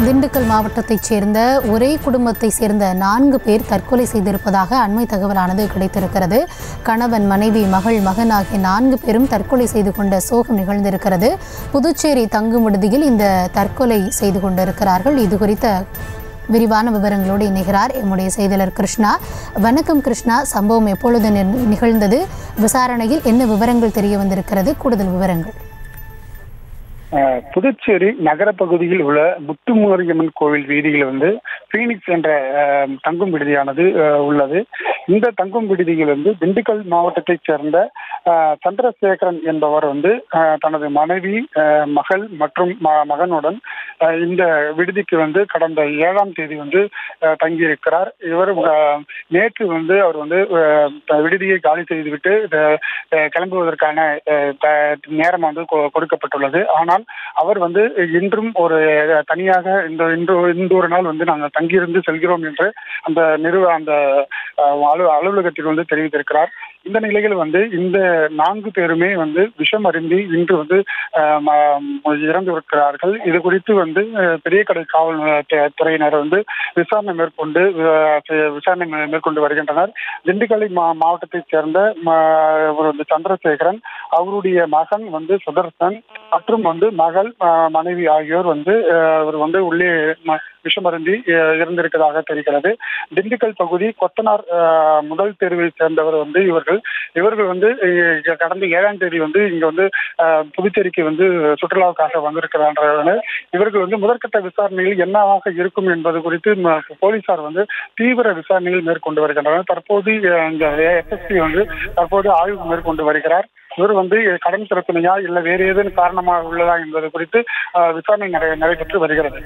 திண்டுக்கல் மாவட்டத்தைச் சேர்ந்த ஒரே குடும்பத்தை சேர்ந்த நான்கு பேர் தற்கொலை செய்திருப்பதாக அண்மை தகவலானது கிடைத்திருக்கிறது கணவன் மனைவி மகள் மகன் ஆகிய நான்கு பேரும் தற்கொலை செய்து கொண்ட சோகம் நிகழ்ந்திருக்கிறது புதுச்சேரி தங்கும் விடுதியில் இந்த தற்கொலை செய்து கொண்டிருக்கிறார்கள் இது குறித்த விரிவான விவரங்களோடு இணைகிறார் எம்முடைய செய்தியாளர் கிருஷ்ணா வணக்கம் கிருஷ்ணா சம்பவம் எப்பொழுது நி- நிகழ்ந்தது விசாரணையில் என்ன விவரங்கள் தெரிய வந்திருக்கிறது கூடுதல் விவரங்கள் அஹ் புதுச்சேரி நகர பகுதியில் உள்ள முத்துமாரியம்மன் கோவில் வீதியில் வந்து பீனிக்ஸ் என்ற அஹ், தங்கும் விடுதியானது அஹ், உள்ளது இந்த தங்கும் விடுதியில் வந்து திண்டுக்கல் மாவட்டத்தைச் சேர்ந்த அஹ், சந்திரசேகரன் என்பவர் வந்து அஹ், தனது மனைவி அஹ், மகள் மற்றும் ம- மகனுடன் அஹ், இந்த விடுதிக்கு வந்து கடந்த ஏழாம் தேதி வந்து அஹ், தங்கியிருக்கிறார் இவர் அஹ், நேற்று வந்து அவர் வந்து அஹ், விடுதியை காலி செய்துவிட்டு அஹ், அஹ், கிளம்புவதற்கான அஹ், த- நேரம் வந்து கொ- கொடுக்கப்பட்டுள்ளது ஆனால் அவர் வந்து இன்றும் ஒரு அஹ், தனியாக இந்த இன்று இந்த ஒரு நாள் வந்து நாங்கள் தங்கியிருந்து செல்கிறோம் என்று அந்த நிறுவ அந்த அஹ், அலு அலுவலகத்தில் வந்து தெரிவித்திருக்கிறார் இந்த நிலையில் வந்து இந்த நான்கு பேருமே வந்து விஷம் அருந்தி இன்று வந்து அஹ், ம- இறந்து இருக்கிறார்கள் இது குறித்து வந்து அஹ், பெரிய கடை காவல் து- துறையினர் வந்து விசாரணை மேற்கொண்டு அஹ், சி- விசாரணை மே- மேற்கொண்டு வருகின்றனர் திண்டுக்கல் மா மாவட்டத்தைச் சேர்ந்த ம- ஒரு வந்து சந்திரசேகரன் அவருடைய மகன் வந்து சுதர்சன் மற்றும் வந்து மகள் அஹ், மனைவி ஆகியோர் வந்து அஹ், அவர் வந்து உள்ளே ம- விஷமருந்தி அஹ், இறந்திருக்கிறதாக தெரிகிறது திண்டுக்கல் பகுதி கொத்தனார் அஹ், முதல் தெருவை சேர்ந்தவர் வந்து இவர்கள் இவர்கள் வந்து அஹ், கடந்த ஏழாம் தேதி வந்து இங்க வந்து அஹ், புதுச்சேரிக்கு வந்து சுற்றுலாவுக்காக வந்திருக்கிறார்கள் இவர்கள் வந்து முதற்கட்ட விசாரணையில் என்னவாக இருக்கும் என்பது குறித்து ம- போலீசார் வந்து தீவிர விசாரணைகள் மேற்கொண்டு வருகின்றனர் தற்போது அஹ், இந்த எஸ்எஸ்பி வந்து தற்போது ஆய்வு மேற்கொண்டு வருகிறார் இவர் வந்து கடன் பிரச்சனையா இல்ல வேறு ஏதேனும் காரணமாக உள்ளதா என்பது குறித்து அஹ், விசாரணை நடை- நடைபெற்று வருகிறது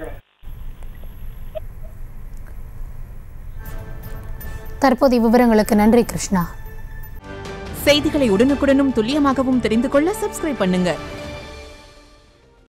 தற்போதைய விவரங்களுக்கு நன்றி கிருஷ்ணா செய்திகளை உடனுக்குடனும் துல்லியமாகவும் தெரிந்து கொள்ள சப்ஸ்கிரைப் பண்ணுங்க